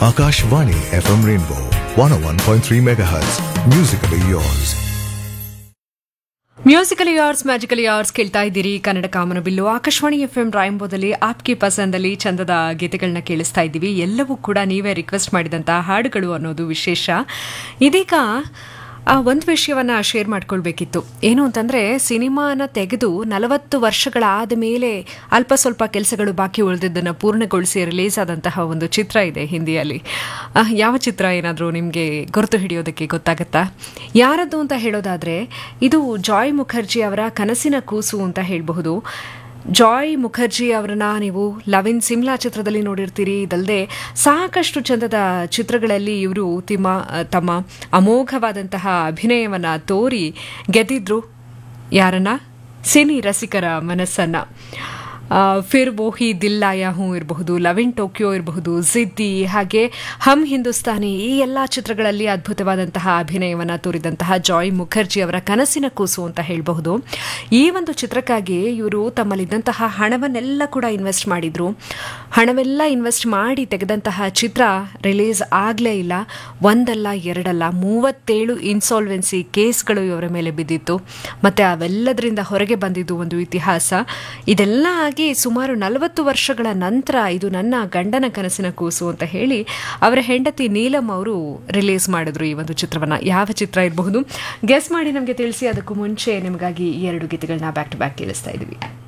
Akashvani FM Rainbow 101.3 MHz. Musically yours. Musical yours magical yours ಕೇಳ್ತಾ ಇದ್ದೀರಿ Kannada Kamanabillu Akashvani F M ರಾಯಂಬೋದಲ್ಲಿ ಆಪ್ಗೆ ಪಸಂದಲ್ಲಿ ಚಂದದ ಗೀತೆಗಳನ್ನ ಕೇಳಿಸ್ತಾ ಇದ್ದೀವಿ ಎಲ್ಲವೂ ಕೂಡ ನೀವೇ ರಿಕ್ವೆಸ್ಟ್ ಮಾಡಿದಂತಹ ಹಾಡುಗಳು ಅನ್ನೋದು ವಿಶೇಷ ಇದೀಗ ಆ ಒಂದು ವಿಷಯವನ್ನ ಶೇರ್ ಮಾಡ್ಕೊಳ್ಬೇಕಿತ್ತು ಏನು ಅಂತಂದ್ರೆ ಸಿನಿಮಾನ ತೆಗೆದು ನಲವತ್ತು ವರ್ಷಗಳಾದ ಮೇಲೆ ಅಲ್ಪ ಸ್ವಲ್ಪ ಕೆಲಸಗಳು ಬಾಕಿ ಉಳಿದಿದ್ದನ್ನು ಪೂರ್ಣಗೊಳಿಸಿ ರಿಲೀಸ್ ಆದಂತಹ ಒಂದು ಚಿತ್ರ ಇದೆ ಹಿಂದಿಯಲ್ಲಿ ಆ, ಯಾವ ಚಿತ್ರ ಏನಾದರೂ ನಿಮಗೆ ಗುರುತು ಹಿಡಿಯೋದಕ್ಕೆ ಗೊತ್ತಾಗತ್ತಾ ಯಾರದ್ದು ಅಂತ ಹೇಳೋದಾದ್ರೆ ಇದು ಜಾಯ್ ಮುಖರ್ಜಿ ಅವರ ಕನಸಿನ ಕೂಸು ಅಂತ ಹೇಳಬಹುದು ಜಾಯ್ ಮುಖರ್ಜಿ ಅವರನ್ನ ನೀವು ಲವಿನ್ ಸಿಮ್ಲಾ ಚಿತ್ರದಲ್ಲಿ ನೋಡಿರ್ತೀರಿ ಇದಲ್ಲದೆ ಸಾಕಷ್ಟು ಚಂದದ ಚಿತ್ರಗಳಲ್ಲಿ ಇವರು ತಿಮ್ಮ ತಮ್ಮ ಅಮೋಘವಾದಂತಹ ಅಭಿನಯವನ್ನ ತೋರಿ ಗೆದ್ದಿದ್ರು ಯಾರನ್ನ ಸಿನಿ ರಸಿಕರ ಮನಸ್ಸನ್ನ ಆ, ಫಿರ್ ವೋಹಿ ದಿಲ್ಲಾಯ ಹೂ ಇರಬಹುದು ಲವಿನ್ ಟೋಕಿಯೋ ಇರಬಹುದು ಜಿದ್ದಿ ಹಾಗೆ ಹಮ್ ಹಿಂದೂಸ್ತಾನಿ ಈ ಎಲ್ಲ ಚಿತ್ರಗಳಲ್ಲಿ ಅದ್ಭುತವಾದಂತಹ ಅಭಿನಯವನ್ನು ತೋರಿದಂತಹ ಜಾಯ್ ಮುಖರ್ಜಿ ಅವರ ಕನಸಿನ ಕೂಸು ಅಂತ ಹೇಳಬಹುದು ಈ ಒಂದು ಚಿತ್ರಕ್ಕಾಗಿ ಇವರು ತಮ್ಮಲ್ಲಿದ್ದಂತಹ ಹಣವನ್ನೆಲ್ಲ ಕೂಡ ಇನ್ವೆಸ್ಟ್ ಮಾಡಿದ್ರು ಹಣವೆಲ್ಲ ಇನ್ವೆಸ್ಟ್ ಮಾಡಿ ತೆಗೆದಂತಹ ಚಿತ್ರ ರಿಲೀಸ್ ಆಗಲೇ ಇಲ್ಲ ಒಂದಲ್ಲ ಎರಡಲ್ಲ ಮೂವತ್ತೇಳು ಇನ್ಸಾಲ್ವೆನ್ಸಿ ಕೇಸ್ಗಳು ಇವರ ಮೇಲೆ ಬಿದ್ದಿತ್ತು ಮತ್ತೆ ಅವೆಲ್ಲದರಿಂದ ಹೊರಗೆ ಬಂದಿದ್ದು ಒಂದು ಇತಿಹಾಸ ಇದೆಲ್ಲ ಆಗಿ ಸುಮಾರು ನಲವತ್ತು ವರ್ಷಗಳ ನಂತರ ಇದು ನನ್ನ ಗಂಡನ ಕನಸಿನ ಕೂಸು ಅಂತ ಹೇಳಿ ಅವರ ಹೆಂಡತಿ ನೀಲಂ ಅವರು ರಿಲೀಸ್ ಮಾಡಿದ್ರು ಈ ಒಂದು ಚಿತ್ರವನ್ನ ಯಾವ ಚಿತ್ರ ಇರಬಹುದು ಗೆಸ್ ಮಾಡಿ ನಮಗೆ ತಿಳಿಸಿ ಅದಕ್ಕೂ ಮುಂಚೆ ನಿಮಗಾಗಿ ಈ ಎರಡು ಗೀತೆಗಳನ್ನ ಬ್ಯಾಕ್ ಟು ಬ್ಯಾಕ್ ಕೇಳಿಸ್ತಾ ಇದ್ದೀವಿ